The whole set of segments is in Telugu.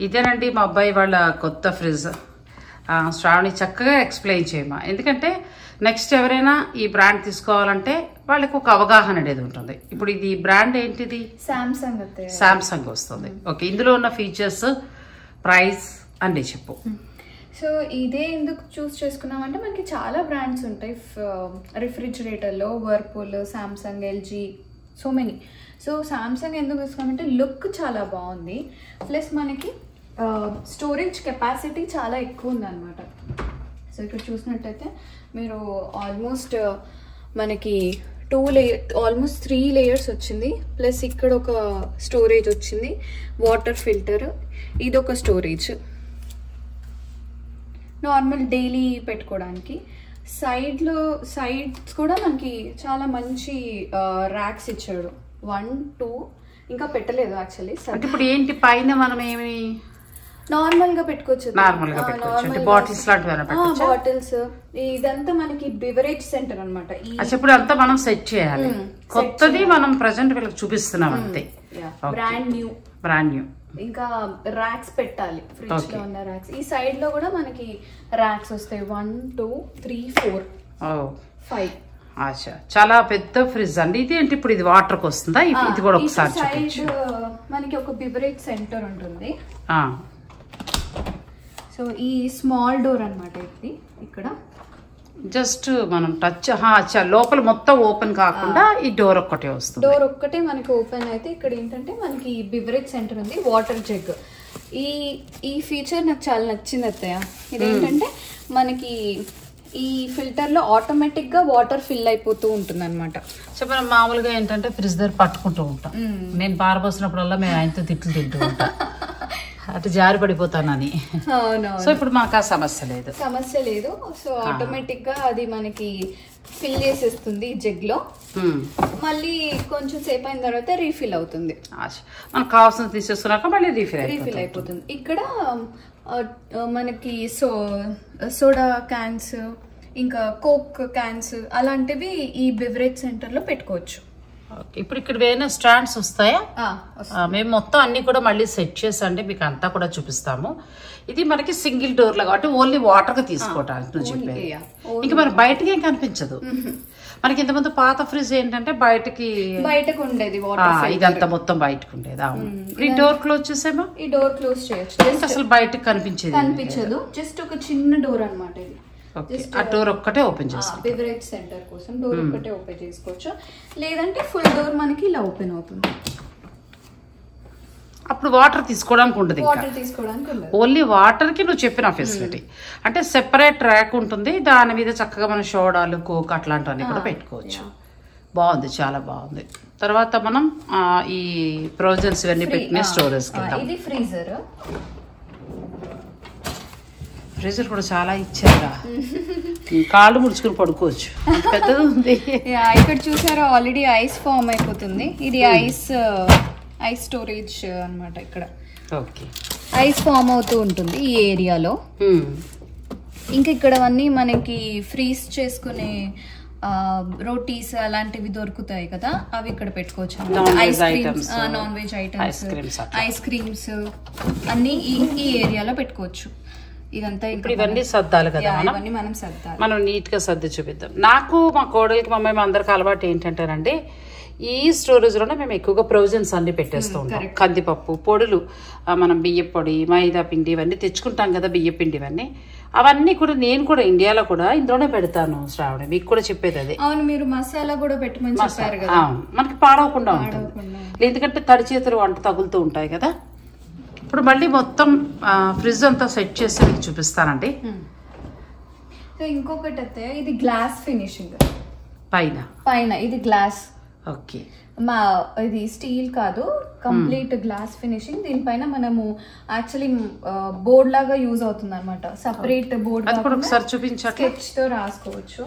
ఇదేనండి మా అబ్బాయి వాళ్ళ కొత్త ఫ్రిడ్జ్ ఆ, శ్రావణి చక్కగా ఎక్స్ప్లెయిన్ చేయమా ఎందుకంటే నెక్స్ట్ ఎవరైనా ఈ బ్రాండ్ తీసుకోవాలంటే వాళ్ళకి ఒక అవగాహన అనేది ఉంటుంది ఇప్పుడు ఇది బ్రాండ్ ఏంటిది సామ్సంగ్ అత్తయ్య సామ్సంగ్ వస్తుంది ఓకే ఇందులో ఉన్న ఫీచర్స్ ప్రైస్ అన్నీ చెప్పు సో ఇదే ఎందుకు చూస్ చేసుకున్నామంటే మనకి చాలా బ్రాండ్స్ ఉంటాయి రిఫ్రిజిరేటర్లో Whirlpool Samsung LG so many so Samsung ఎందుకు తీసుకున్నామంటే లుక్ చాలా బాగుంది ప్లస్ మనకి స్టోరేజ్ కెపాసిటీ చాలా ఎక్కువ ఉందన్నమాట సో ఇక్కడ చూసినట్టయితే మీరు ఆల్మోస్ట్ మనకి two layer almost three layers వచ్చింది ప్లస్ ఇక్కడ ఒక స్టోరేజ్ వచ్చింది వాటర్ ఫిల్టర్ ఇది ఒక స్టోరేజ్ నార్మల్ డైలీ పెట్టుకోవడానికి సైడ్లో సైడ్స్ కూడా మనకి చాలా మంచి ర్యాక్స్ ఇచ్చాడు వన్ టూ ఇంకా పెట్టలేదు యాక్చువల్లీ అంటే ఇప్పుడు ఏంటి పైన మనం ఏమి నార్మల్ గా పెట్టుకోవచ్చు Normal గా పెట్టుకోవచ్చు. అంటే bottles లాంటివి ఏమైనా పెట్టొచ్చా? బాటిల్స్ ఇదంతా మనకి బివరేజ్ సెంటర్ అనమాట ఈ అచ్చా ఇప్పుడు అంతా మనం సెట్ చేయాలి Hmm, set కొత్తది మనం ప్రజెంట్ వీళ్ళకి చూపిస్తున్నాం అంతే Okay. Brand new brand new ఇంకా ర్యాక్స్ పెట్టాలి ఫ్రిడ్జ్ లో Okay. ఉన్న ర్యాక్స్ ఈ సైడ్ లో కూడా మనకి ర్యాక్స్ వస్తాయి one two three four oh five అచ్చా చాలా పెద్ద ఫ్రిడ్జ్ అండి ఇది ఏంటి ఇప్పుడు ఇది వాటర్కి వస్తుందా ఇది- ఇది కూడా ఒకసారి చూపించు మనకి ఒక బివరేజ్ సెంటర్ ఉంటుంది ఆ, సో ఈ స్మాల్ డోర్ అన్నమాట ఇది ఇక్కడ జస్ట్ మనం టచ్ హా, అచ్చా లోపల మొత్తం ఓపెన్ కాకుండా ఈ డోర్ ఒక్కటే వస్తుంది డోర్ ఒక్కటే మనకి ఓపెన్ అయితే ఇక్కడ ఏంటంటే మనకి బివరేజ్ సెంటర్ ఉంది వాటర్ జగ్ ఈ ఈ ఫీచర్ నాకు చాలా నచ్చింది అత్తయ్య ఇదేంటంటే మనకి ఈ ఫిల్టర్ లో ఆటోమేటిక్ గా వాటర్ ఫిల్ అయిపోతూ ఉంటుంది అనమాట సో మనం మామూలుగా ఏంటంటే ఫ్రిడ్జ్ దగ్గర పట్టుకుంటూ ఉంటాం నేను పారబోసినప్పుడల్లా మేము ఆయనతో తిట్లు తింటూ ఉంటాం అటు జారి పడిపోతానని అవునవును సో ఇప్పుడు మాకు ఆ సమస్య లేదు సమస్య లేదు సో ఆటోమేటిక్ గా అది మనకి ఫిల్ చేసేస్తుంది జగ్ లో హ్మ్. మళ్ళీ కొంచెం సేపు అయిన తర్వాత రీఫిల్ అవుతుంది ఆశ. మనకు కావాల్సింది తీసేసుకున్నాక మళ్ళీ రీఫిల్ రీఫిల్ అయిపోతుంది అయిపోతుంది ఇక్కడ ఆ, ఆ, మనకి సో సోడా క్యాన్స్ ఇంకా కోక్ క్యాన్స్ అలాంటివి ఈ బివరేజ్ సెంటర్ లో పెట్టుకోవచ్చు ఓకే. ఇప్పుడు ఇక్కడ ఏమైనా స్టాండ్స్ వస్తాయా ఆ, ఆ, మేము మొత్తం అన్ని కూడా మళ్ళీ సెట్ చేసండి మీకు అంతా కూడా చూపిస్తాము ఇది మనకి సింగిల్ డోర్ లాగా అంటే ఓన్లీ వాటర్ గా తీసుకోవటానికి నువ్వు Only, చెప్పేది yeah. ఇంకా మరి బయటకి ఏం కనిపించదు మనకి ఇంతకుముందు పాత ఫ్రిడ్జ్ ఏంటంటే బయటకి బయటకు ఉండేది ఆ, వాటర్ ఇదంతా మొత్తం బయటకు ఉండేది అవును ఇప్పుడు ఈ డోర్ క్లోజ్ చేసేమో ఈ డోర్ క్లోజ్ చేయొచ్చు ఇంకా జస్ట్ అసలు బయటకు కనిపించేది కనిపించదు జస్ట్ ఒక చిన్న డోర్ అన్నమాట ఇది ఓకే ఆ డోర్ ఒక్కటే ఓపెన్ చేస్తాం బివరేజ్ సెంటర్ కోసం డోర్ ఒకటే ఓపెన్ చేసుకోవచ్చు లేదంటే ఫుల్ డోర్ మనకి ఇలా ఓపెన్ అవుతుంది అప్పుడు వాటర్ తీసుకోవడానికి ఉండదు ఇంకా వాటర్ తీసుకోవడానికి ఉండదు ఓన్లీ వాటర్ కి నువ్వు చెప్పిన ఫెసిలిటీ అంటే సెపరేట్ ట్రాక్ ఉంటుంది దాని మీద చక్కగా మన సోడాలు కోక్ అట్లాంటివన్నీ కూడా పెట్టుకోవచ్చు బాగుంది చాలా బాగుంది తర్వాత మనం ఆ, ఈ ప్రొవిజన్స్ ఇవన్నీ పెట్టిన స్టోరేజ్ ఆ, ఇది ఫ్రీజర్ ఫ్రిడ్జ్ కూడా చాలా ఇచ్చారా కాళ్ళు ముడుచుకుని పడుకోవచ్చు అంత పెద్దది ఉంది ఇక్కడ చూసారా ఆల్రెడీ ఐస్ ఫామ్ అయిపోతుంది ఇది ఐస్ ఐస్ స్టోరేజ్ అన్నమాట ఇక్కడ ఓకే ఐస్ ఫామ్ అవుతూ ఉంటుంది ఈ ఏరియాలో ఇంకా ఇక్కడ అన్నీ మనకి ఫ్రీజ్ చేసుకునే రోటీస్ అలాంటివి దొరుకుతాయి కదా అవి ఇక్కడ పెట్టుకోవచ్చు Non-veg ice creams items, non veg ice items creams అట్లా. ఐస్ క్రీమ్స్ అన్ని ఈ ఈ ఏరియాలో పెట్టుకోవచ్చు ఇదంతా ఇప్పుడు ఇవన్నీ సర్దాలి కదా Yeah, మనం ఇవన్నీ మనం సర్దాలి మనం నీట్ గా సర్ది చూపిద్దాం నాకు మా కోడలికి మా అమ్మాయి మా అందరికి అలవాటు ఏంటంటేనండి ఈ స్టోరేజ్ లోనే మేము ఎక్కువగా ప్రొవిజన్స్ అన్ని పెట్టేస్తూ ఉంటాం కందిపప్పు పొడులు ఆ, మనం బియ్య పొడి మైదా పిండి ఇవన్నీ తెచ్చుకుంటాం కదా బియ్య పిండి ఇవన్నీ అవన్నీ కూడా నేను కూడా ఇండియాలో కూడా ఇందులోనే పెడతాను శ్రావణి మీకు కూడా చెప్పేది అదే అవును మీరు మసాలా కూడా పెట్టమని చెప్పారు కదా అవును. మనకి పాడవకుండా ఉంటుంది పాడవకుండా. ఎందుకంటే తడి చేతులు వంట తగులుతూ ఉంటాయి కదా ఇప్పుడు మళ్ళీ మొత్తం ఫ్రిడ్జ్ అంతా సెట్ చేసి మీకు చూపిస్తానండి సో ఇంకొకటి అయితే ఇది గ్లాస్ ఫినిషింగ్ పైన పైన ఇది గ్లాస్ ఓకే మా ఇది స్టీల్ కాదు కంప్లీట్ గ్లాస్ ఫినిషింగ్ దీనిపైన మనము యాక్చువల్లీ బోర్డ్ లాగా యూజ్ అవుతుంది అనమాట సపరేట్ బోర్డ్ అది కూడా ఒకసారి చూపించట్లే స్కెచ్ తో రాసుకోవచ్చు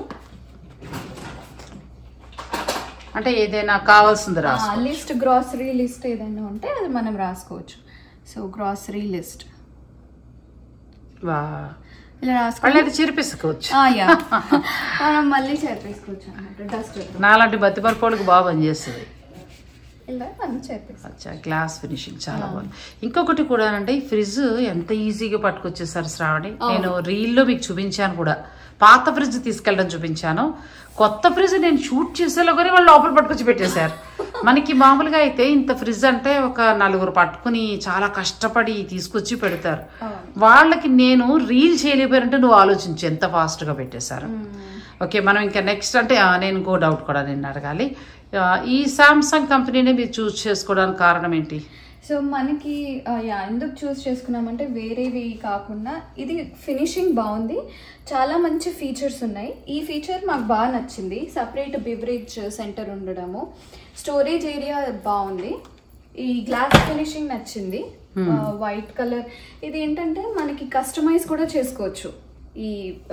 అంటే ఏదైనా కావాల్సింది రా లిస్ట్ గ్రాసరీ లిస్ట్ ఏదైనా ఉంటే అది మనం రాసుకోవచ్చు సో గ్రాసరీ లిస్ట్ వా. ఇలా రాసుకో మళ్ళీ అది చిరిపేసుకోవచ్చు ఆ, యా. మనం మళ్ళీ చేర్పేసుకోవచ్చు అనమాట డస్ట్ నాలాంటి బతిపరపోళ్ళకి బాగా పనిచేస్తుంది ఇలా మనం చేపిస్తాం అచ్చా గ్లాస్ ఫినిషింగ్ చాలా బాగుంది ఇంకొకటి కూడా అంటే ఈ ఫ్రిడ్జ్ ఎంత ఈజీగా పట్టుకొచ్చేసారు శ్రావణి నేను రీల్లో మీకు చూపించాను కూడా పాత ఫ్రిడ్జ్ తీసుకెళ్ళడం చూపించాను కొత్త ఫ్రిడ్జ్ నేను షూట్ చేసేలోగానే వాళ్ళు లోపల పట్టుకొచ్చి పెట్టేశారు మనకి మామూలుగా అయితే ఇంత ఫ్రిడ్జ్ అంటే ఒక నలుగురు పట్టుకుని చాలా కష్టపడి తీసుకొచ్చి పెడతారు వాళ్ళకి నేను రీల్ చేయలేకపోయారంటే నువ్వు ఆలోచించు ఎంత ఫాస్ట్గా పెట్టేశారు ఓకే మనం ఇంకా నెక్స్ట్ అంటే ఆ, నేను ఇంకో డౌట్ కూడా నేను అడగాలి ఆ, ఈ సామ్సంగ్ కంపెనీని మీరు చూస్ చేసుకోవడానికి కారణం ఏంటి సో మనకి ఆ, యా ఎందుకు చూస్ చేసుకున్నామంటే వేరేవి కాకుండా ఇది ఫినిషింగ్ బాగుంది చాలా మంచి ఫీచర్స్ ఉన్నాయి ఈ ఫీచర్ మాకు బాగా నచ్చింది సపరేట్ బివరేజ్ సెంటర్ ఉండడము స్టోరేజ్ ఏరియా బాగుంది ఈ గ్లాస్ ఫినిషింగ్ నచ్చింది వైట్ కలర్ ఇది ఏంటంటే మనకి కస్టమైజ్ కూడా చేసుకోవచ్చు ఈ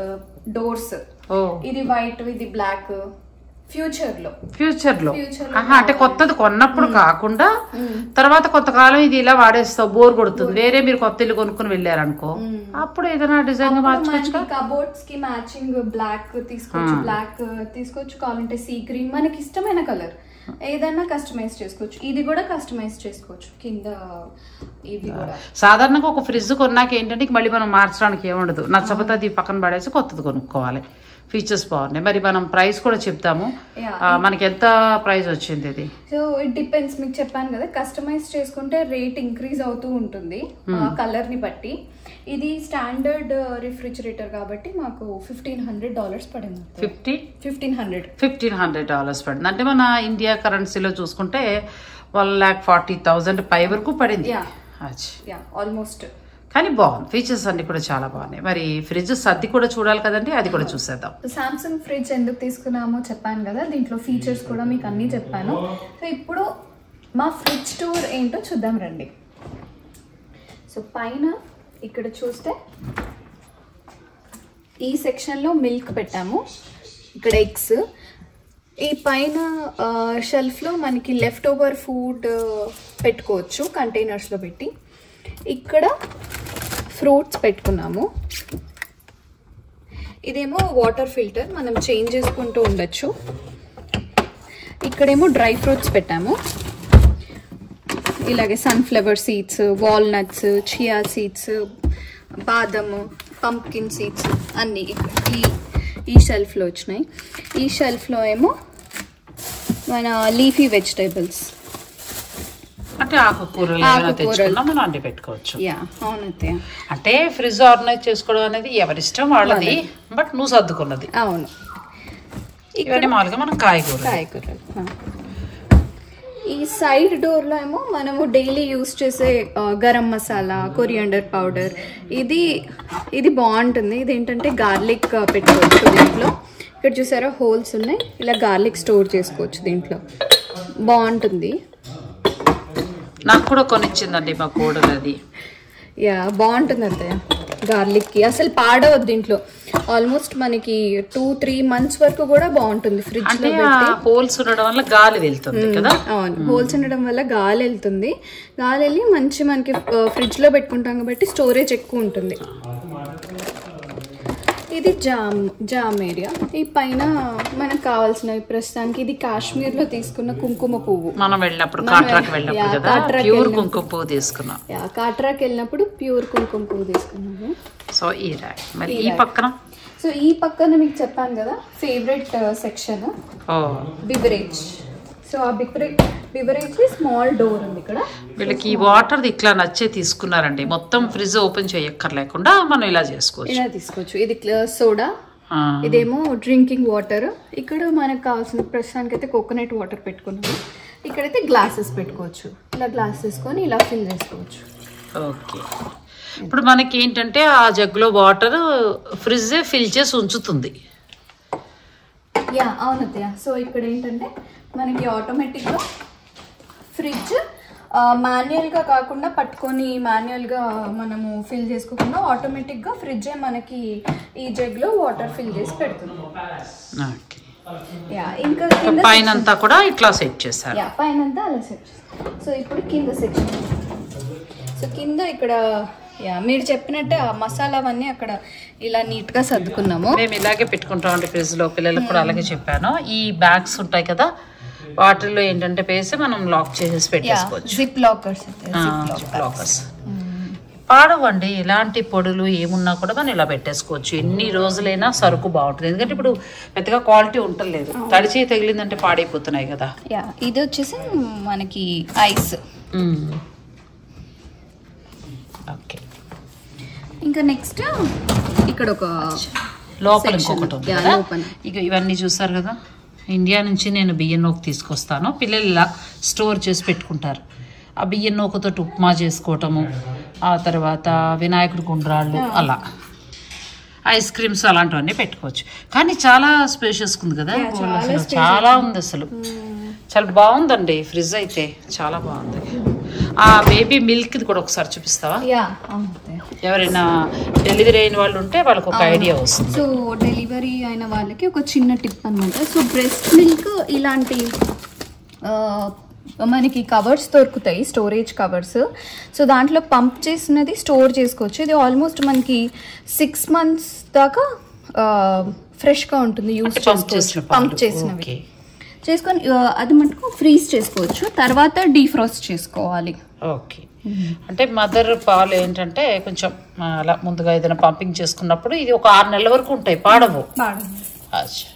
డోర్స్ ఓ ఇది వైట్ ఇది బ్లాక్ ఫ్యూచర్ లో ఫ్యూచర్ లో Future లో ఆహా, అంటే కొత్తది కొన్నప్పుడు కాకుండా తర్వాత కొంతకాలం ఇది ఇలా వాడేస్తావు బోర్ కొడుతుంది వేరే మీరు కొత్త ఇల్లు కొనుక్కుని వెళ్ళారనుకో అప్పుడు ఏదైనా డిజైన్ గా మార్చుకోవచ్చు మనకి కబోర్డ్స్ కి మ్యాచింగ్ బ్లాక్ తీసుకోవచ్చు బ్లాక్ తీసుకోవచ్చు కావాలంటే సీ గ్రీన్ మనకి ఇష్టమైన కలర్ ఏదైనా కస్టమైజ్ చేసుకోవచ్చు ఇది కూడా కస్టమైజ్ చేసుకోవచ్చు కింద ఇది కూడా సాధారణంగా ఒక ఫ్రిడ్జ్ కొన్నాక ఏంటంటే ఇంక మళ్ళీ మనం మార్చడానికి ఏముండదు నచ్చకపోతే అది పక్కన పడేసి కొత్తది కొనుక్కోవాలి ఫీచర్స్ బాగున్నాయి మరి మనం ప్రైస్ కూడా చెప్తాము Yeah. ఆ, మనకి ఎంత ప్రైస్ వచ్చింది ఇది సో ఇట్ డిపెండ్స్ మీకు చెప్పాను కదా కస్టమైజ్ చేసుకుంటే రేట్ ఇంక్రీజ్ అవుతూ ఉంటుంది కలర్ ని బట్టి ఇది స్టాండర్డ్ రిఫ్రిజిరేటర్ కాబట్టి మాకు ఫిఫ్టీన్ హండ్రెడ్ డాలర్స్ పడింది fifty fifteen hundred fifteen hundred dollars పడింది అంటే మన ఇండియా కరెన్సీలో చూసుకుంటే వన్ ల్యాక్ ఫార్టీ థౌజండ్ పై వరకు పడింది Yeah. అచ్చా. యా ఆల్మోస్ట్ కానీ బాగుంది ఫీచర్స్ అన్ని కూడా చాలా బాగున్నాయి మరి ఫ్రిడ్జ్ సర్ది కూడా చూడాలి కదండి అది కూడా చూసేద్దాం సామ్సంగ్ ఫ్రిడ్జ్ ఎందుకు తీసుకున్నామో చెప్పాను కదా దీంట్లో ఫీచర్స్ కూడా మీకు అన్నీ చెప్పాను సో ఇప్పుడు మా ఫ్రిడ్జ్ టూర్ ఏంటో చూద్దాం రండి సో పైన ఇక్కడ చూస్తే ఈ సెక్షన్లో మిల్క్ పెట్టాము ఇక్కడ ఎగ్స్ ఈ పైన షెల్ఫ్లో మనకి లెఫ్ట్ ఓవర్ ఫుడ్ పెట్టుకోవచ్చు కంటైనర్స్లో పెట్టి ఇక్కడ ఫ్రూట్స్ పెట్టుకున్నాము ఇదేమో వాటర్ ఫిల్టర్ మనం చేంజ్ చేసుకుంటూ ఉండొచ్చు ఇక్కడేమో డ్రై ఫ్రూట్స్ పెట్టాము ఇలాగే sunflower seeds walnuts chia seeds బాదం పంప్కిన్ సీడ్స్ అన్నీ ఈ ఈ షెల్ఫ్లో వచ్చినాయి ఈ షెల్ఫ్లో ఏమో మన లీఫీ వెజిటేబుల్స్ అంటే ఆకుకూరలు ఏమైనా ఆకుకూరలు. తెచ్చుకున్నా మనం అండి పెట్టుకోవచ్చు యా అవునైతే అంటే ఫ్రిడ్జ్ ఆర్గనైజ్ చేసుకోవడం అనేది ఎవరిష్టం వాళ్ళది బట్ నువ్వు సర్దుకున్నది అవును ఇవన్నీ మామూలుగా మనం కాయగూర కాయగూరలు ఆ. ఈ సైడ్ డోర్లో ఏమో మనము డైలీ యూస్ చేసే ఆ, గరం మసాలా కొరియండర్ పౌడర్ ఇది ఇది బాగుంటుంది ఇది ఏంటంటే గార్లిక్ పెట్టుకోవచ్చు దీంట్లో ఇక్కడ చూసారా హోల్స్ ఉన్నాయి ఇలా గార్లిక్ స్టోర్ చేసుకోవచ్చు దీంట్లో బాగుంటుంది నాకు కూడా కొనిచ్చిందండి మా కోడలు అది యా బాగుంటుంది అత్తయ్య గార్లిక్కి అసలు పాడవద్దు దీంట్లో ఆల్మోస్ట్ మనకి టూ త్రీ మంత్స్ వరకు కూడా బాగుంటుంది ఫ్రిడ్జ్ అంటే లో ఆ హోల్స్ ఉండడం వల్ల గాలి వెళ్తుంది కదా అవును హోల్స్ ఉండడం వల్ల గాలి వెళ్తుంది గాలి వెళ్ళి మంచి మనకి ఫ్రిడ్జ్ లో పెట్టుకుంటాం కాబట్టి స్టోరేజ్ ఎక్కువ ఉంటుంది ఇది జామ్ జామ్ ఏరియా ఈ పైన మనకు కావాల్సినవి ప్రస్తుతానికి ఇది కాశ్మీర్ లో తీసుకున్న కుంకుమ పువ్వు మనం వెళ్ళినప్పుడు మనం కాట్రాకి యా, వెళ్ళినప్పుడు కదా కాట్రాకి ప్యూర్ వెళ్ళినప్పుడు. కుంకుమ పువ్వు తీసుకున్నాం యా, కాట్రాకి వెళ్ళినప్పుడు ప్యూర్ కుంకుమ పువ్వు తీసుకున్నాము సో ఈ ర్యాక్ మరి ఈ ఈ rack. పక్కన సో ఈ పక్కన మీకు చెప్పాను కదా ఫేవరెట్ సెక్షన్ ఓ బివరేజ్ సో ఆ బివరేజ్ బివరేజ్ స్మాల్ డోర్ ఉంది ఇక్కడ వీళ్ళకి ఈ వాటర్ ఇట్లా నచ్చే తీసుకున్నారండి మొత్తం ఫ్రిడ్జ్ ఓపెన్ చేయక్కర్లేకుండా మనం ఇలా చేసుకోవచ్చు ఇలా తీసుకోవచ్చు ఇది సోడా ఆ, ఇదేమో డ్రింకింగ్ వాటర్ ఇక్కడ మనకు కావాల్సిన ప్రస్తుతానికి అయితే కోకోనట్ వాటర్ పెట్టుకున్నాము ఇక్కడైతే గ్లాసెస్ పెట్టుకోవచ్చు ఇలా గ్లాస్ తీసుకొని ఇలా ఫిల్ చేసుకోవచ్చు ఓకే ఇప్పుడు మనకి ఏంటంటే ఆ జగ్లో వాటర్ ఫ్రిడ్జ్ ఫిల్ చేసి ఉంచుతుంది యా అవునత్తయ్య సో ఇక్కడ ఏంటంటే మనకి ఆటోమేటిక్గా ఫ్రిడ్జ్ మాన్యువల్గా కాకుండా పట్టుకొని మాన్యువల్గా మనము ఫిల్ చేసుకోకుండా ఆటోమేటిక్గా ఫ్రిడ్జే మనకి ఈ జగ్లో వాటర్ ఫిల్ చేసి పెడుతుంది ఓకే యా ఇంకా కింద పైన అంతా కూడా ఇట్లా సెట్ చేశారు యా పైన అంతా అలా సెట్ సో ఇప్పుడు కింద సెక్షన్ సో కింద ఇక్కడ యా మీరు చెప్పినట్టే ఆ మసాలా అవన్నీ అక్కడ ఇలా నీట్గా సర్దుకున్నాము మేము ఇలాగే పెట్టుకుంటామండి ఫ్రిడ్జ్ లో పిల్లలకు కూడా అలాగే చెప్పాను ఈ బ్యాగ్స్ ఉంటాయి కదా వాటర్లో ఏంటంటే వేసి మనం లాక్ చేసేసి పెట్టేసుకోవచ్చు జిప్ లాకర్స్ లాకర్స్ పాడవండి ఎలాంటి పొడులు ఏమున్నా కూడా మనం ఇలా పెట్టేసుకోవచ్చు ఎన్ని రోజులైనా సరుకు బాగుంటుంది ఎందుకంటే ఇప్పుడు పెద్దగా క్వాలిటీ ఉండలేదు తడిచి తగిలిందంటే పాడైపోతున్నాయి కదా యా ఇది వచ్చేసి మనకి ఐస్ ఓకే ఇంకా నెక్స్ట్ ఇక్కడ ఒక లోపల Section. ఇంకొకటి ఉంది Yeah, కదా లోపల. ఇక ఇవన్నీ చూసారు కదా ఇండియా నుంచి నేను బియ్యం నూక తీసుకొస్తాను పిల్లలు ఇలా స్టోర్ చేసి పెట్టుకుంటారు ఆ బియ్యం నూకతో ఉప్మా చేసుకోవటము ఆ తర్వాత వినాయకుడి గుండ్రాళ్ళు అలా ఐస్ క్రీమ్స్ అలాంటివన్నీ పెట్టుకోవచ్చు కానీ చాలా స్పేషియస్ ఉంది కదా Yeah, చాలా అసలు spacious చాలా ఉంది అసలు చాలా బాగుందండి ఫ్రిడ్జ్ అయితే చాలా బాగుంది ఆ బేబీ మిల్క్ కూడా ఒకసారి చూపిస్తావా యా ఎవరైనా డెలివరీ అయిన వాళ్ళు ఉంటే వాళ్ళకి ఒక ఐడియా వస్తుంది సో డెలివరీ అయిన వాళ్ళకి ఒక చిన్న టిప్ అనమాట సో బ్రెస్ట్ మిల్క్ ఇలాంటి ఆ, మనకి కవర్స్ దొరుకుతాయి స్టోరేజ్ కవర్స్ సో దాంట్లో పంప్ చేసినది స్టోర్ చేసుకోవచ్చు ఇది ఆల్మోస్ట్ మనకి సిక్స్ మంత్స్ దాకా ఫ్రెష్గా ఉంటుంది యూస్ పంప్ చేసిన చేసుకోవచ్చు పంప్ పాలు. చేసినవి ఓకే. చేసుకొని ఆ, అది మటుకు ఫ్రీజ్ చేసుకోవచ్చు తర్వాత డీఫ్రాస్ట్ చేసుకోవాలి ఓకే అంటే మదర్ పాలు ఏంటంటే కొంచెం ఆ, అలా ముందుగా ఏదైనా పంపింగ్ చేసుకున్నప్పుడు ఇది ఒక ఆరు నెలల వరకు ఉంటాయి పాడవు అచ్చా.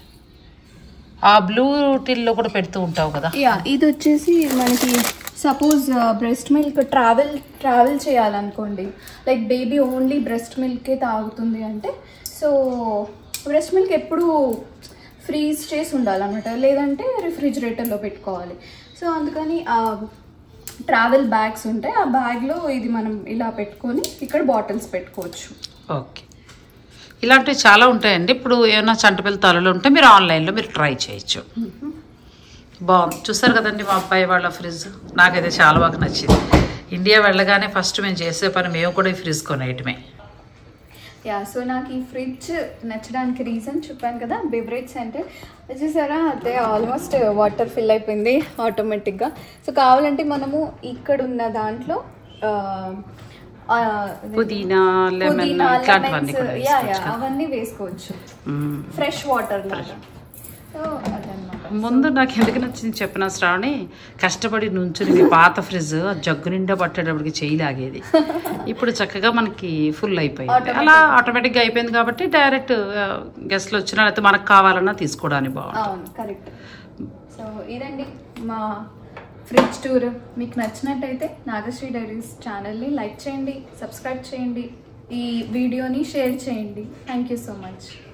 ఆ బ్లూ టిల్లో కూడా పెడుతూ ఉంటావు కదా యా ఇది వచ్చేసి మనకి suppose breast milk travel travel చేయాలనుకోండి లైక్ బేబీ ఓన్లీ బ్రెస్ట్ మిల్కే తాగుతుంది అంటే సో బ్రెస్ట్ మిల్క్ ఎప్పుడు ఫ్రీజ్ చేసి ఉండాలన్నమాట లేదంటే రిఫ్రిజిరేటర్లో పెట్టుకోవాలి సో అందుకని ఆ ట్రావెల్ బ్యాగ్స్ ఉంటాయి ఆ బ్యాగ్లో ఇది మనం ఇలా పెట్టుకొని ఇక్కడ బాటిల్స్ పెట్టుకోవచ్చు ఓకే ఇలాంటివి చాలా ఉంటాయండి ఇప్పుడు ఏమైనా చంటపిల్ల తలలు ఉంటే మీరు ఆన్లైన్లో మీరు ట్రై చేయొచ్చు బాగుంది చూసారు కదండి మా అబ్బాయి వాళ్ళ ఫ్రిడ్జ్ నాకైతే చాలా బాగా నచ్చింది ఇండియా వెళ్ళగానే ఫస్ట్ మేము చేసే పని మేము కూడా ఈ ఫ్రిడ్జ్ కొనేయటమే యా సో నాకు ఈ ఫ్రిడ్జ్ నచ్చడానికి రీజన్ చెప్పాను కదా బెవరేజ్ సెంటర్ వచ్చేసారా అదే ఆల్మోస్ట్ వాటర్ ఫిల్ అయిపోయింది ఆటోమేటిక్గా సో కావాలంటే మనము ఇక్కడ ఉన్న దాంట్లో ఆ, ఆ, పుదీనా లెమన్ పుదీనా, ఇట్లాంటివన్నీ lemons, కూడా యా, యా, వేసుకోవచ్చు కదా. అవన్నీ వేసుకోవచ్చు మ్మ్. ఫ్రెష్ వాటర్ లాగా సో అదనమాట ముందు నాకు ఎందుకు నచ్చింది చెప్పిన శ్రావణి కష్టపడి నుంచుని మీ పాత ఫ్రిడ్జ్ ఆ జగ్గు నిండా పట్టేటప్పటికి చేయి లాగేది ఇప్పుడు చక్కగా మనకి ఫుల్ అయిపోయింది Automatic. అలా ఆటోమేటిక్గా అయిపోయింది కాబట్టి డైరెక్ట్ గెస్ట్లు వచ్చినా లేకపోతే మనకు కావాలన్నా తీసుకోవడానికి బాగుంటుంది అవును కరెక్ట్ సో ఇదండి మా ఫ్రిడ్జ్ టూర్ మీకు నచ్చినట్టయితే నాగశ్రీ డైరీస్ ఛానల్ని లైక్ చేయండి సబ్స్క్రైబ్ చేయండి ఈ వీడియోని షేర్ చేయండి థ్యాంక్ యూ సో మచ్